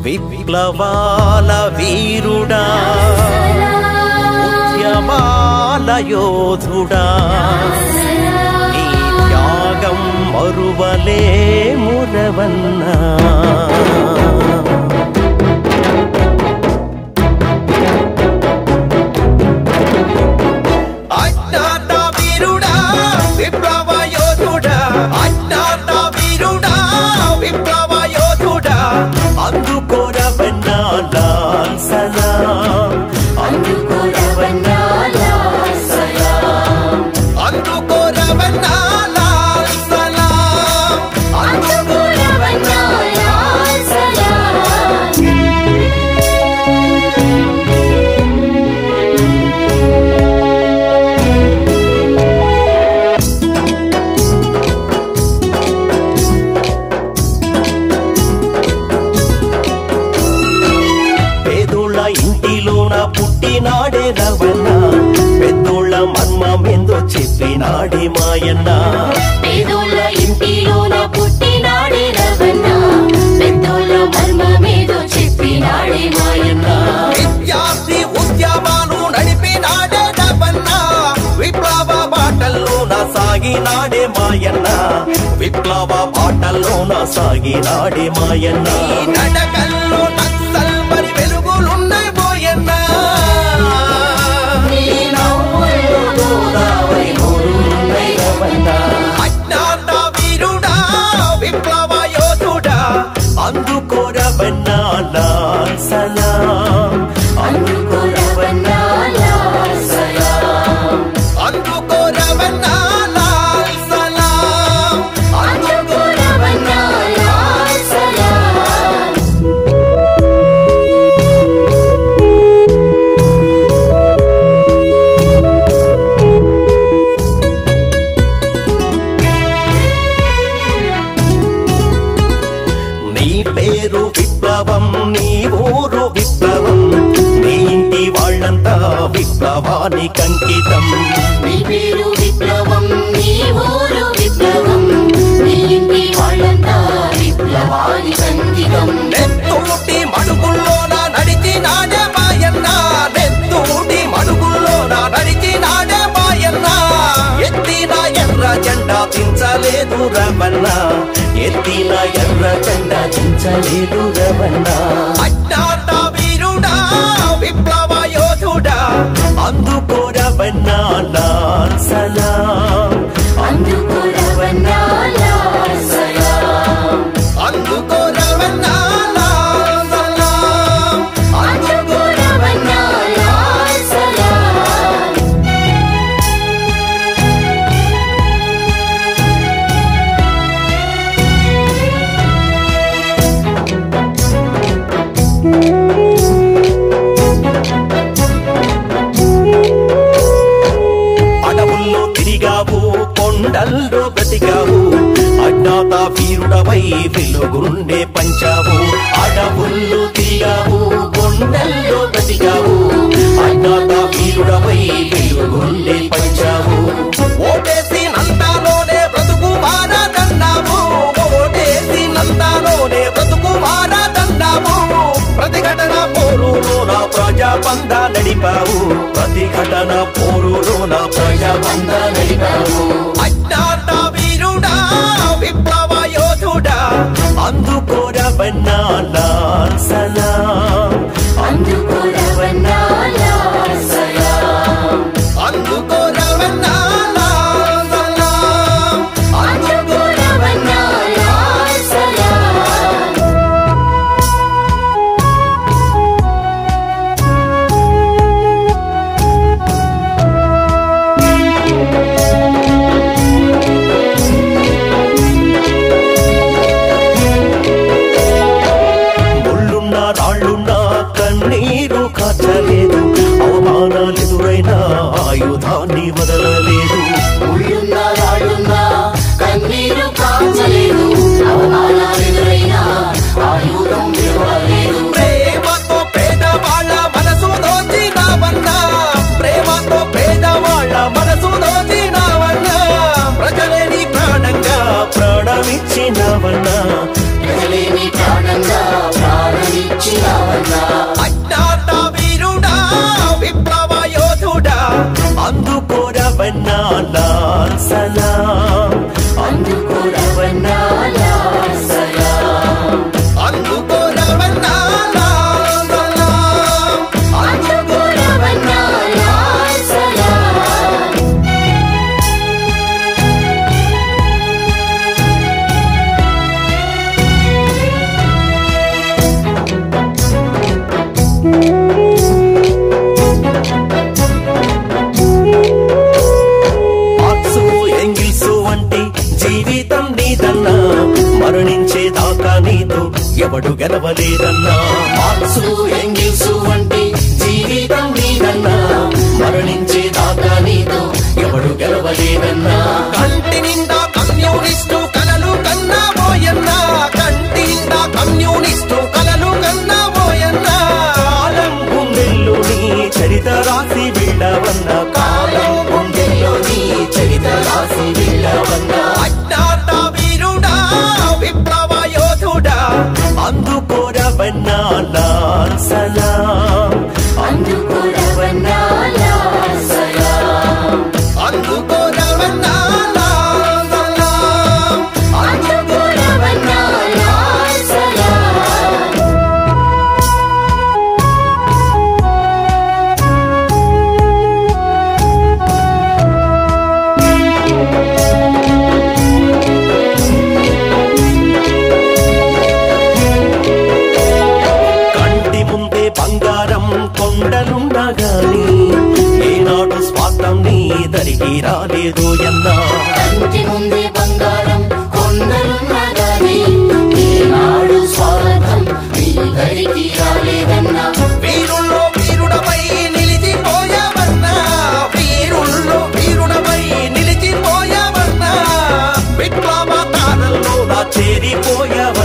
విప్లవాల వీరుడా ఉద్యమాల యోధుడా నీ త్యాగం మరువలే మురవన్నా అజ్ఞాత వీరుడా విప్లవ యోధుడా అజ్ఞాత వీరుడా విప్లవ యోధుడా అందుకోరవన్నా లాల్ సలాం అందుకోరవన్నా లాల్ సలాం అందుకోరవన్నా లాల్ సలాం అందుకోరవన్నా లాల్ సలాం పేదోళ్ళ ఇంటిలోన పుట్టినాడే రవణ పెద్దోళ్ళ మర్మమెందో చెప్పినాడే మాయన్న పేదోళ్ళ ఇంటిలోన పుట్టినాడే రవణ పెద్దోళ్ళ మర్మమేదో చెప్పినాడే మాయన్న విద్యార్థి ఉద్యమాలు నడిపినాడే రవణ విప్లవ బాటల్లోన సాగినాడే మాయన్న విప్లవ బాటల్లోన సాగినాడే మాయన్న నడకల్లో నక్సల్ మరి వెలుగులున్నాయి పోయన్నా నీ నవ్వుల్లో గోదావరి ఊరున్నాయి రవణ అజ్ఞాత వీరుడా విప్లవ యోధుడా అందుకోరవన్నా లాల్ సలాం అందుకో రవణ లాల్ సలాం అందుకోరవన్నా లాల్ సలాం అందుకో రవణ లాల్ సలాం నీ పేరు విప్లవం నీ ఊరు విప్లవం నీ ఇంటి వాళ్ళంతా విప్లవానికి అంకితం నీ పేరు విప్లవం నీ ఊరు విప్లవం నీ ఇంటి వాళ్ళంతా విప్లవాని సంగీతం నెత్తూటి మడుగుల్లోన నడిచినాడే మాయన్న నెత్తూటి మడుగుల్లోన నడిచినాడే మాయన్న ఎత్తిన ఎర్ర జెండా దించలేదు రవణ ఎత్తిన ఎర్ర జెండా దించలేదు రవణ అజ్ఞాత వీరుడా విప్లవ యోధుడా అందుకో రవణ లాల్ సలాం అందుకో రవణ లాల్ సలాం అందుకో రవణ లాల్ సలాం అందుకో రవణ లాల్ సలాం అడవుల్లో తిరిగావు కొండల్లో బ్రతికావు అజ్ఞాత వీరుడవై వెలుగుండే పంచావు అడవుల్లో తిరిగావు కొండల్లో బ్రతికావు అజ్ఞాత వీరుడవై వెలుగుండే పంచావు ఓటేసి నందాలోనే బ్రతుకు మారాదన్నావు ఓటేసి నందాలోనే బ్రతుకు మారాదన్నావు ప్రతిఘటన పోరులోన ప్రజాబంధ నడిపావు ప్రతిఘటన పోరులోన ప్రజాబంధ నడిపావు అజ్ఞాత వీరుడా విప్లవ యోధుడా అందుకోరవన్నా లాల్ సలాం అందుకో రవణ లాల్ సలాం అందుకోరవన్నా లాల్ సలాం అందుకో రవణ లాల్ సలాం రవన్నా లాల్ సలాం అందుకో రవన్నా లాల్ సలాం అందుకో రవన్నా లాల్ సలాం అందుకో రవన్నా లాల్ సలాం మార్క్సు ఎంగిల్సు వంటి జీవితం నీదన్నా మరణించేదాకా నీతో ఎవడు గెలవలేదన్నా మార్క్సు ఎంగిల్సు వంటి జీవితం నీదన్నా మరణించేదాకా నీతో ఎవడు గెలవలేదన్నా కంటి నిండా కమ్యూనిస్టు కలలు కన్నా పోయన్నా కంటి నిండా కమ్యూనిస్టు కలలు కన్నా పోయన్నా కాలం గుండెల్లో నీ చరిత రాసి వెళ్ళవన్న కాలం గుండెల్లో నీ చరిత రాసి వెళ్ళవన్న అజ్ఞాత వీరుడా విప్లవ యోధుడా అందుకోరవన్నా లాల్ సలాం అందుకో రవన్నా లాల్ సలాం అందుకోరవన్నా లాల్ సలాం అందుకో రవన్నా లాల్ సలాం కంటి ముందే బంగారం కొండలుండగాని ఏనాడు స్వార్థం నీ దరికి రాలేదు ఎన్నా కంటి ముందే బంగారం కొండలున్నదని ఈనాడు స్వార్థం నీ దరికి రాలేదన్నా వీరుల్లో వీరుడపై నిలిచిపోయావన్నా వీరుల్లో వీరుడపై నిలిచిపోయావన్నా విప్లవ కాలంలో నా చేరిపోయావన్నా